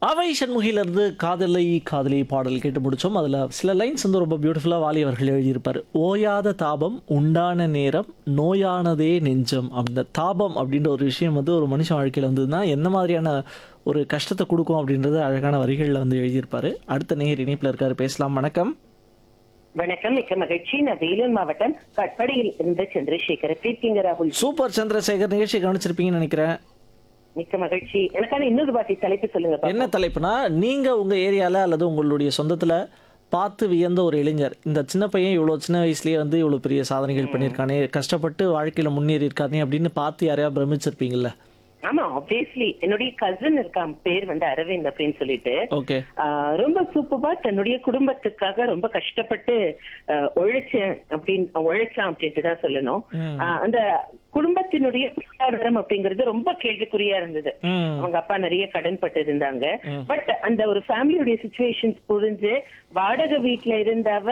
அவை சண்முகிலிருந்து காதலை காதலி பாடல் கேட்டு முடிச்சோம் அதில் சில லைன்ஸ் வந்து ரொம்ப பியூட்டிஃபுல்லாக வாலி அவர்கள் எழுதியிருப்பார் ஓயாத தாபம் உண்டான நேரம் நோயானதே நெஞ்சம் அந்த தாபம் அப்படின்ற ஒரு விஷயம் வந்து ஒரு மனுஷன் வாழ்க்கையில் வந்ததுன்னா எந்த மாதிரியான ஒரு கஷ்டத்தை கொடுக்கும் அப்படின்றது அழகான வரிகளில் வந்து எழுதியிருப்பார் அடுத்த நேர் இணைப்பில் இருக்காரு பேசலாம் வணக்கம் வணக்கம் மிக்க மகிழ்ச்சி நான் வேலூர் மாவட்டம் கட்படியில் இருந்த சந்திரசேகர் எப்படி இருக்கீங்க ராகுல் சூப்பர் சந்திரசேகர் நிகழ்ச்சி கவனிச்சிருப்பீங்கன்னு நினைக்கிறேன் மிக்க மகிழ்ச்சி எனக்கான இன்னொரு வாட்டி தலைப்பு சொல்லுங்க பாப்போம். என்ன தலைப்புனா நீங்கள் உங்கள் ஏரியாவில் அல்லது உங்களுடைய சொந்தத்தில் பார்த்து வியந்த ஒரு இளைஞர் இந்த சின்ன பையன் இவ்வளோ சின்ன வயசுலயே வந்து இவ்வளோ பெரிய சாதனைகள் பண்ணியிருக்கானே கஷ்டப்பட்டு வாழ்க்கையில் முன்னேறி இருக்கானே அப்படின்னு பார்த்து யாரையா பிரமிச்சிருப்பீங்கல்ல ஆமா ஆப்வியஸ்லி என்னுடைய கசின் இருக்கான் பேர் வந்து அரவிந்த் அப்படின்னு சொல்லிட்டு ஓகே ஆஹ் ரொம்ப சூப்பரா தன்னுடைய குடும்பத்துக்காக ரொம்ப கஷ்டப்பட்டு ஆஹ் உழைச்சேன் அப்படின்னு உழைச்சான் அப்படின்ட்டு தான் சொல்லணும் ஆஹ் அந்த குடும்பத்தினுடைய பொருளாதாரம் அப்படிங்கிறது ரொம்ப கேள்விக்குறியா இருந்தது ம் அவங்க அப்பா நிறைய கடன் பட்டு இருந்தாங்க பட் அந்த ஒரு ஃபேமிலியுடைய சுச்சுவேஷன்ஸ் புரிஞ்சு வாடகை வீட்டுல இருந்தவ